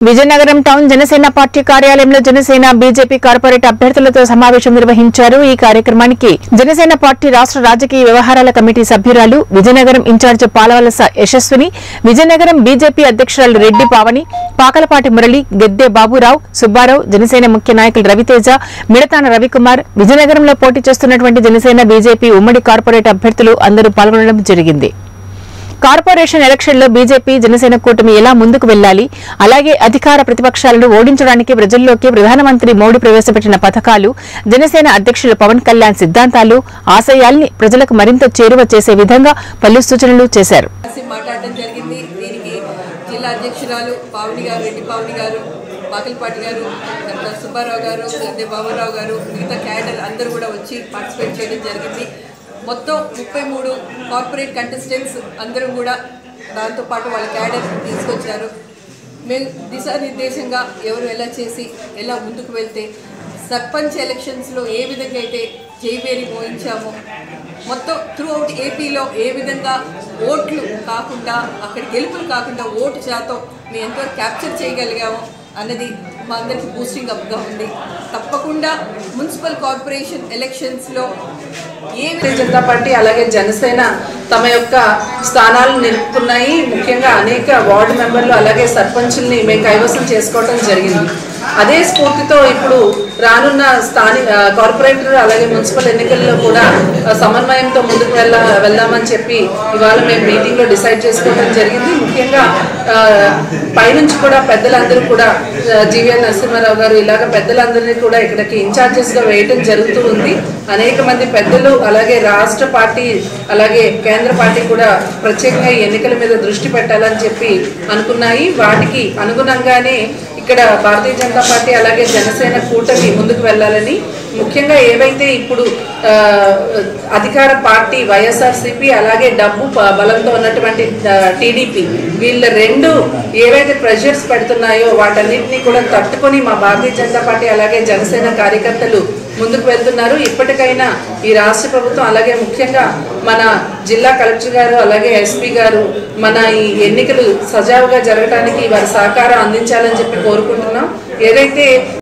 Vizianagaram town Janasena party కార్యాలయంలో Janasena BJP corporate అభ్యర్థులతో సమావేశం నిర్వహించారు ఈ కార్యక్రమానికి జనసేన పార్టీ రాష్ట్ర రాజకీయ వ్యవహారాల కమిటీ సభ్యురాలు విజయనగరం ఇన్ఛార్జ్ పాలవలస యశస్విని విజయనగరం బీజేపీ అధ్యక్షురాలు రెడ్డి పావని పాకలపాటి మురళి గెద్దె బాబురావు సుబ్బారావు జనసేన ముఖ్య నాయకులు రవితేజ మిడతాన రవికుమార్ విజయనగరంలో పోటీ చేస్తున్నటువంటి జనసేన బీజేపీ ఉమ్మడి కార్పొరేట్ అభ్యర్థులు అందరూ పాల్గొనడం జరిగింది కార్పొరేషన్ ఎలక్షన్లో బీజేపీ జనసేన కూటమి ఎలా ముందుకు వెళ్లాలి అలాగే అధికార ప్రతిపక్షాలను ఓడించడానికి ప్రజల్లోకి ప్రధానమంత్రి మోడీ ప్రవేశపెట్టిన పథకాలు జనసేన అధ్యక్షులు పవన్ కళ్యాణ్ సిద్ధాంతాలు ఆశయాల్ని ప్రజలకు మరింత చేరువ చేసే విధంగా పలు సూచనలు చేశారు కలిసి మాట్లాడడం జరిగింది దీనికి జిల్లా అధ్యక్షురాలు పావని గారు రెడ్డి పావని గారు పాకలపాటి గారు తర్వాత సుబ్బారావు గారు గద్దె బాబురావు గారు మిగతా క్యాడర్ అందరూ కూడా వచ్చి పార్టిసిపేట్ చేయడం జరిగింది మొత్తం ముప్పై మూడు కార్పొరేట్ కంటెస్టెంట్స్ అందరం కూడా దాంతోపాటు వాళ్ళ క్యాడర్ తీసుకొచ్చారు మేము దిశానిర్దేశంగా ఎవరు ఎలా చేసి ఎలా ముందుకు వెళ్తే సర్పంచ్ ఎలక్షన్స్లో ఏ విధంగా అయితే జైవేరి మోయించామో మొత్తం త్రూ అవుట్ ఏపీలో ఏ విధంగా ఓట్లు కాకుండా అక్కడ గెలుపులు కాకుండా ఓటు శాతం మేము ఎంతవరకు క్యాప్చర్ చేయగలిగామో అన్నది మా అందరికీ బూస్టింగ్ అప్గా ఉంది తప్పకుండా మున్సిపల్ కార్పొరేషన్ ఎలక్షన్స్లో ఏ భారతీయ జనతా పార్టీ అలాగే జనసేన తమ యొక్క స్థానాలను నిలుపుకున్నాయి ముఖ్యంగా అనేక వార్డు మెంబర్లు అలాగే సర్పంచుల్ని మేము కైవసం చేసుకోవడం జరిగింది అదే స్ఫూర్తితో ఇప్పుడు రానున్న స్థానిక ఆ, కార్పొరేటర్ అలాగే మున్సిపల్ ఎన్నికల్లో కూడా ఆ, సమన్వయంతో ముందుకు వెళ్ళ వెళ్దామని చెప్పి ఇవాళ మేము మీటింగ్లో డిసైడ్ చేసుకోవడం జరిగింది ముఖ్యంగా ఆ, పైనుంచి కూడా పెద్దలందరూ కూడా జీవీఎల్ నరసింహారావు గారు ఇలాగ పెద్దలందరినీ కూడా ఇక్కడికి ఇన్ఛార్జెస్ గా వేయటం జరుగుతూ ఉంది అనేక మంది పెద్దలు అలాగే రాష్ట్ర పార్టీ అలాగే కేంద్ర పార్టీ కూడా ప్రత్యేకంగా ఈ ఎన్నికల మీద దృష్టి పెట్టాలని చెప్పి అనుకున్నాయి వాటికి అనుగుణంగానే ఇక్కడ భారతీయ జనతా పార్టీ అలాగే జనసేన కూటమి ముందుకు వెళ్ళాలని ముఖ్యంగా ఏవైతే ఇప్పుడు ఆ, అధికార పార్టీ వైఎస్ఆర్సీపీ అలాగే డబ్బు ప- బలంతో ఉన్నటువంటి టీడీపీ వీళ్ళ రెండు ఏవైతే ప్రెషర్స్ పెడుతున్నాయో వాటన్నిటిని కూడా తట్టుకొని మా భారతీయ జనతా పార్టీ అలాగే జనసేన కార్యకర్తలు ముందుకు వెళ్తున్నారు ఇప్పటికైనా ఈ రాష్ట్ర ప్రభుత్వం అలాగే ముఖ్యంగా మన జిల్లా కలెక్టర్ గారు అలాగే ఎస్పీ గారు మన ఈ ఎన్నికలు సజావుగా జరగడానికి వారి సహకారం అందించాలని చెప్పి కోరుకుంటున్నాం ఏదైతే